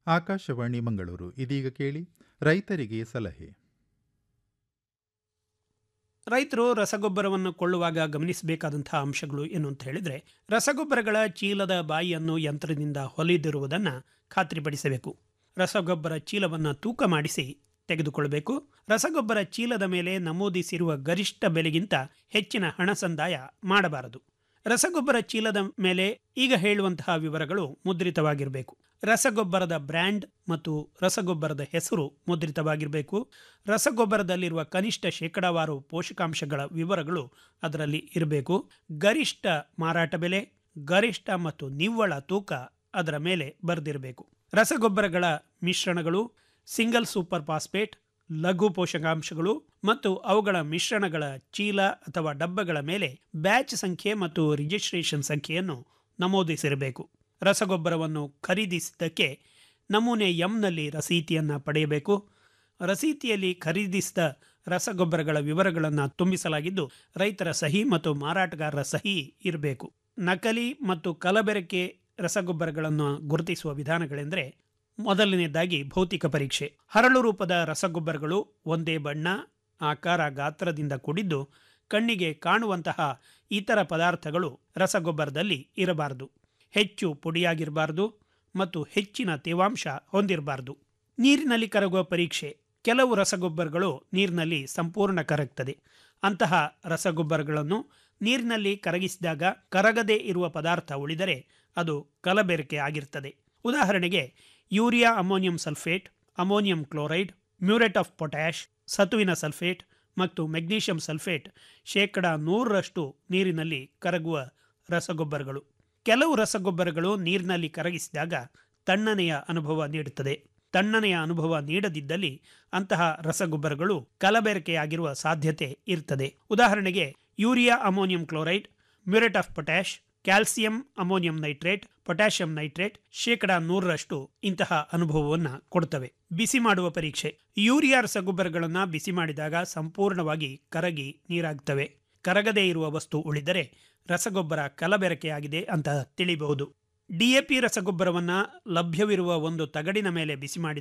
ಆಕಾಶವಾಣಿ ಮಂಗಳೂರು ಇದೀಗ ಕೇಳಿ ರೈತರಿಗೆ ಸಲಹೆ ರೈತರು ರಸಗೊಬ್ಬರವನ್ನು ಕೊಳ್ಳುವಾಗ ಗಮನಿಸಬೇಕಾದಂತಹ ಅಂಶಗಳು ಏನು ಅಂತ ಹೇಳಿದ್ರೆ ರಸಗೊಬ್ಬರಗಳ ಚೀಲದ ಬಾಯಿಯನ್ನು ಯಂತ್ರದಿಂದ ಹೊಲಿದಿರುವುದನ್ನು ಖಾತ್ರಿಪಡಿಸಬೇಕು ರಸಗೊಬ್ಬರ ಚೀಲವನ್ನು ತೂಕ ಮಾಡಿಸಿ ತೆಗೆದುಕೊಳ್ಳಬೇಕು ರಸಗೊಬ್ಬರ ಚೀಲದ ಮೇಲೆ ನಮೂದಿಸಿರುವ ಗರಿಷ್ಠ ಬೆಲೆಗಿಂತ ಹೆಚ್ಚಿನ ಹಣ ಸಂದಾಯ ಮಾಡಬಾರದು ರಸಗೊಬ್ಬರ ಚೀಲದ ಮೇಲೆ ಈಗ ಹೇಳುವಂತಹ ವಿವರಗಳು ಮುದ್ರಿತವಾಗಿರಬೇಕು ರಸಗೊಬ್ಬರದ ಬ್ರ್ಯಾಂಡ್ ಮತ್ತು ರಸಗೊಬ್ಬರದ ಹೆಸರು ಮುದ್ರಿತವಾಗಿರಬೇಕು ರಸಗೊಬ್ಬರದಲ್ಲಿರುವ ಕನಿಷ್ಠ ಶೇಕಡಾವಾರು ಪೋಷಕಾಂಶಗಳ ವಿವರಗಳು ಅದರಲ್ಲಿ ಇರಬೇಕು ಗರಿಷ್ಠ ಮಾರಾಟ ಬೆಲೆ ಗರಿಷ್ಠ ಮತ್ತು ನಿವ್ವಳ ತೂಕ ಅದರ ಮೇಲೆ ಬರೆದಿರಬೇಕು ರಸಗೊಬ್ಬರಗಳ ಮಿಶ್ರಣಗಳು ಸಿಂಗಲ್ ಸೂಪರ್ ಫಾಸ್ಫೇಟ್ ಲಘು ಪೋಷಕಾಂಶಗಳು ಮತ್ತು ಅವುಗಳ ಮಿಶ್ರಣಗಳ ಚೀಲ ಅಥವಾ ಡಬ್ಬಗಳ ಮೇಲೆ ಬ್ಯಾಚ್ ಸಂಖ್ಯೆ ಮತ್ತು ರಿಜಿಸ್ಟ್ರೇಷನ್ ಸಂಖ್ಯೆಯನ್ನು ನಮೂದಿಸಿರಬೇಕು ರಸಗೊಬ್ಬರವನ್ನು ಖರೀದಿಸಿದ್ದಕ್ಕೆ ನಮೂನೆ ಎಂನಲ್ಲಿ ರಸೀತಿಯನ್ನು ಪಡೆಯಬೇಕು ರಸೀತಿಯಲ್ಲಿ ಖರೀದಿಸಿದ ರಸಗೊಬ್ಬರಗಳ ವಿವರಗಳನ್ನು ತುಂಬಿಸಲಾಗಿದ್ದು ರೈತರ ಸಹಿ ಮತ್ತು ಮಾರಾಟಗಾರರ ಸಹಿ ಇರಬೇಕು ನಕಲಿ ಮತ್ತು ಕಲಬೆರಕೆ ರಸಗೊಬ್ಬರಗಳನ್ನು ಗುರುತಿಸುವ ವಿಧಾನಗಳೆಂದರೆ ಮೊದಲನೇದಾಗಿ ಭೌತಿಕ ಪರೀಕ್ಷೆ ಹರಳು ರೂಪದ ರಸಗೊಬ್ಬರಗಳು ಒಂದೇ ಬಣ್ಣ ಆಕಾರ ಗಾತ್ರದಿಂದ ಕೂಡಿದ್ದು ಕಣ್ಣಿಗೆ ಕಾಣುವಂತಹ ಇತರ ಪದಾರ್ಥಗಳು ರಸಗೊಬ್ಬರದಲ್ಲಿ ಇರಬಾರದು ಹೆಚ್ಚು ಪುಡಿಯಾಗಿರಬಾರದು ಮತ್ತು ಹೆಚ್ಚಿನ ತೇವಾಂಶ ಹೊಂದಿರಬಾರದು ನೀರಿನಲ್ಲಿ ಕರಗುವ ಪರೀಕ್ಷೆ ಕೆಲವು ರಸಗೊಬ್ಬರಗಳು ನೀರಿನಲ್ಲಿ ಸಂಪೂರ್ಣ ಕರಗ್ತದೆ ಅಂತಹ ರಸಗೊಬ್ಬರಗಳನ್ನು ನೀರಿನಲ್ಲಿ ಕರಗಿಸಿದಾಗ ಕರಗದೇ ಇರುವ ಪದಾರ್ಥ ಉಳಿದರೆ ಅದು ಕಲಬೆರಕೆ ಆಗಿರ್ತದೆ ಉದಾಹರಣೆಗೆ urea ammonium sulphate ammonium chloride muriate of potash ಸತುವಿನ ಸಲ್ಫೇಟ್ ಮತ್ತು ಮೆಗ್ನೀಷಿಯಂ ಸಲ್ಫೇಟ್ ಶೇಕಡ ನೂರರಷ್ಟು ನೀರಿನಲ್ಲಿ ಕರಗುವ ರಸಗೊಬ್ಬರಗಳು ಕೆಲವು ರಸಗೊಬ್ಬರಗಳು ನೀರಿನಲ್ಲಿ ಕರಗಿಸಿದಾಗ ತಣ್ಣನೆಯ ಅನುಭವ ನೀಡುತ್ತದೆ ತಣ್ಣನೆಯ ಅನುಭವ ನೀಡದಿದ್ದಲ್ಲಿ ಅಂತಹ ರಸಗೊಬ್ಬರಗಳು ಕಲಬೆರಕೆಯಾಗಿರುವ ಸಾಧ್ಯತೆ ಇರುತ್ತದೆ ಉದಾಹರಣೆಗೆ urea ammonium chloride muriate of potash calcium ammonium nitrate potassium nitrate ಶೇಕಡ ನೂರರಷ್ಟು ಇಂತಹ ಅನುಭವವನ್ನು ಕೊಡುತ್ತವೆ ಬಿಸಿ ಮಾಡುವ ಪರೀಕ್ಷೆ ಯೂರಿಯಾ ರಸಗೊಬ್ಬರಗಳನ್ನು ಬಿಸಿ ಮಾಡಿದಾಗ ಸಂಪೂರ್ಣವಾಗಿ ಕರಗಿ ನೀರಾಗುತ್ತವೆ ಕರಗದೇ ಇರುವ ವಸ್ತು ಉಳಿದರೆ ರಸಗೊಬ್ಬರ ಕಲಬೆರಕೆಯಾಗಿದೆ ಅಂತ ತಿಳಿಬಹುದು ಡಿಎಪಿ ರಸಗೊಬ್ಬರವನ್ನು ಲಭ್ಯವಿರುವ ಒಂದು ತಗಡಿನ ಮೇಲೆ ಬಿಸಿ ಮಾಡಿದ